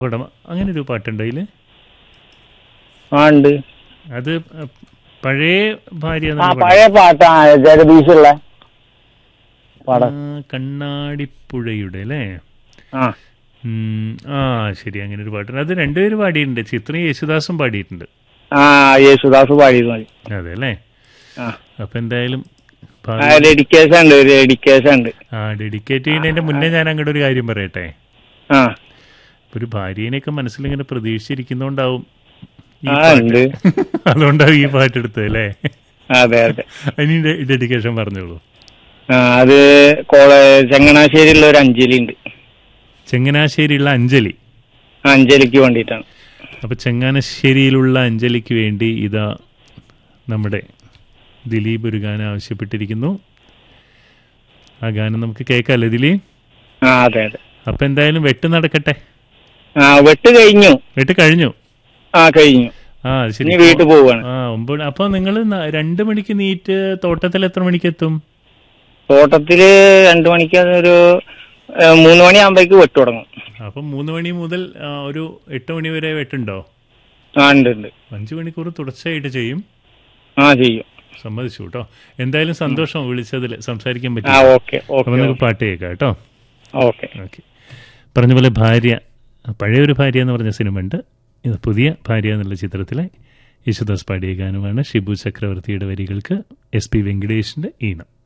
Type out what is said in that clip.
ഉടമ അങ്ങനെ ഒരു പാട്ടുണ്ടോ അതില് ആ ഉണ്ട് അത് പഴയ ഭാര്യ ആ എന്നുള്ള പഴയ പാട്ടാ ജഗദീഷുള്ള പാടം ആ, കണ്ണാടിപ്പുഴയുടെ അല്ലേ ആ ഉം, ആ ശരി അങ്ങനെ ഒരു പാട്ടുണ്ട് അത് രണ്ടുപേര് പാടിയിട്ടുണ്ട് ചിത്രയും യേശുദാസും പാടിയിട്ടുണ്ട് ആ യേശുദാസ് പാടിയത് മതി അതെ അല്ലേ ആ അപ്പൊ എന്തായാലും ആ ഭാവി- ഡെഡിക്കേഷൻ ഉണ്ട് ഡെഡിക്കേഷൻ ഉണ്ട് ആ ഡെഡിക്കേറ്റ് ചെയ്യുന്നതിന്റെ മുന്നേ ഞാൻ അങ്ങോട്ട് ഒരു കാര്യം പറയട്ടെ ആ ഇപ്പൊ ഒരു ഭാര്യനെയൊക്കെ മനസ്സിലിങ്ങനെ പ്രതീക്ഷിച്ചിരിക്കുന്നോണ്ടാവും ഈ ആ പാട്ട്. ഉണ്ട് അതുകൊണ്ടാവും ഈ പാട്ട് എടുത്തത് അല്ലേ അതെ അതെ ഇനി ഡെഡിക്കേഷൻ പറഞ്ഞോളൂ ആ അത് കോളേജ് ചങ്ങനാശ്ശേരിയിലുള്ള ഒരു അഞ്ജലി ഉണ്ട് ചെങ്ങനാശ്ശേരിയുള്ള അഞ്ജലി ആ അഞ്ജലിക്ക് വേണ്ടിയിട്ടാണ് അപ്പൊ ചെങ്ങാനശ്ശേരിയിലുള്ള അഞ്ജലിക്ക് വേണ്ടി ഇതാ നമ്മുടെ ദിലീപ് ഒരു ഗാനം ആവശ്യപ്പെട്ടിരിക്കുന്നു ആ ഗാനം നമുക്ക് കേൾക്കാമല്ലോ ദിലീപ് ആ അതെ അതെ അപ്പൊ എന്തായാലും വെട്ട് നടക്കട്ടെ ആ വെട്ട് കഴിഞ്ഞു വെട്ട് കഴിഞ്ഞു ആ കഴിഞ്ഞു ആ അത് ശരി ഇനി വീട്ടിൽ പോവാണ് ആ ഒമ്പത് അപ്പൊ നിങ്ങൾ രണ്ട് മണിക്ക് നീറ്റ് തോട്ടത്തിൽ എത്ര മണിക്ക് എത്തും തോട്ടത്തില് രണ്ടു മണിക്ക് ഒരു ഏ, മൂന്ന് മണിയാകുമ്പോഴേക്ക് വെട്ട് തുടങ്ങും അപ്പൊ മൂന്ന് മണി മുതൽ ആ, ഒരു എട്ട് മണി വരെ വെട്ടുണ്ടോ ആ ഉണ്ട് ഉണ്ട് അഞ്ചു മണിക്കൂർ തുടർച്ചയായിട്ട് ചെയ്യും ആ ചെയ്യും സമ്മതിച്ചു കേട്ടോ എന്തായാലും സന്തോഷം വിളിച്ചതിൽ സംസാരിക്കാൻ ആ പറ്റി ഓക്കെ അപ്പൊ ഓക്കെ നമുക്ക് പാട്ട് കേൾക്കാം കേട്ടോ ഓക്കെ ഓക്കെ പറഞ്ഞ പോലെ ഭാര്യ പഴയൊരു ഭാര്യ എന്ന് പറഞ്ഞ സിനിമ ഉണ്ട് ഇത് പുതിയ ഭാര്യ എന്നുള്ള ചിത്രത്തിലെ യേശുദാസ് പാടിയ ഗാനമാണ് ഷിബു ചക്രവർത്തിയുടെ വരികൾക്ക് എസ് പി വെങ്കടേഷിന്റെ ഈണം